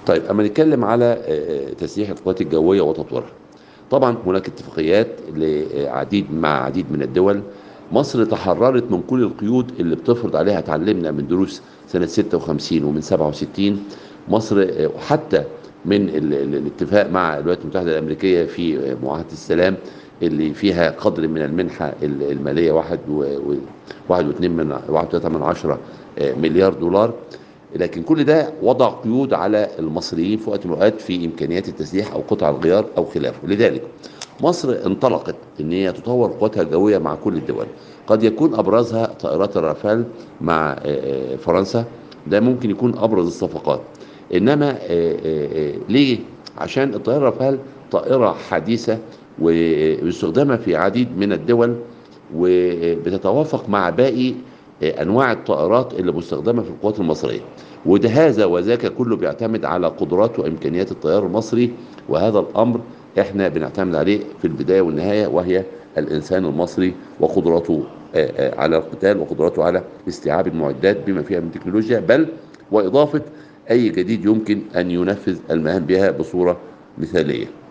طيب اما نتكلم على تسليح القوات الجويه وتطويرها طبعا هناك اتفاقيات لعديد مع عديد من الدول مصر تحررت من كل القيود اللي بتفرض عليها اتعلمنا من دروس سنه 56 ومن 67 مصر حتى من الاتفاق مع الولايات المتحده الامريكيه في معاهده السلام اللي فيها قدر من المنحه الماليه واحد و واحد واثنين من واحد وثلاثة من عشرة مليار دولار لكن كل ده وضع قيود على المصريين في وقت من الاوقات في امكانيات التسليح او قطع الغيار او خلافه لذلك مصر انطلقت ان هي تطور قواتها الجويه مع كل الدول قد يكون ابرزها طائرات الرافال مع فرنسا ده ممكن يكون ابرز الصفقات انما ليه عشان الطائره رافال طائره حديثه واستخدامها في عديد من الدول وبتتوافق مع باقي انواع الطائرات اللي مستخدمه في القوات المصريه وده هذا وذاك كله بيعتمد على قدرات وامكانيات الطيار المصري وهذا الامر احنا بنعتمد عليه في البدايه والنهايه وهي الانسان المصري وقدراته على القتال وقدراته على استيعاب المعدات بما فيها من تكنولوجيا بل واضافه اي جديد يمكن ان ينفذ المهام بها بصوره مثاليه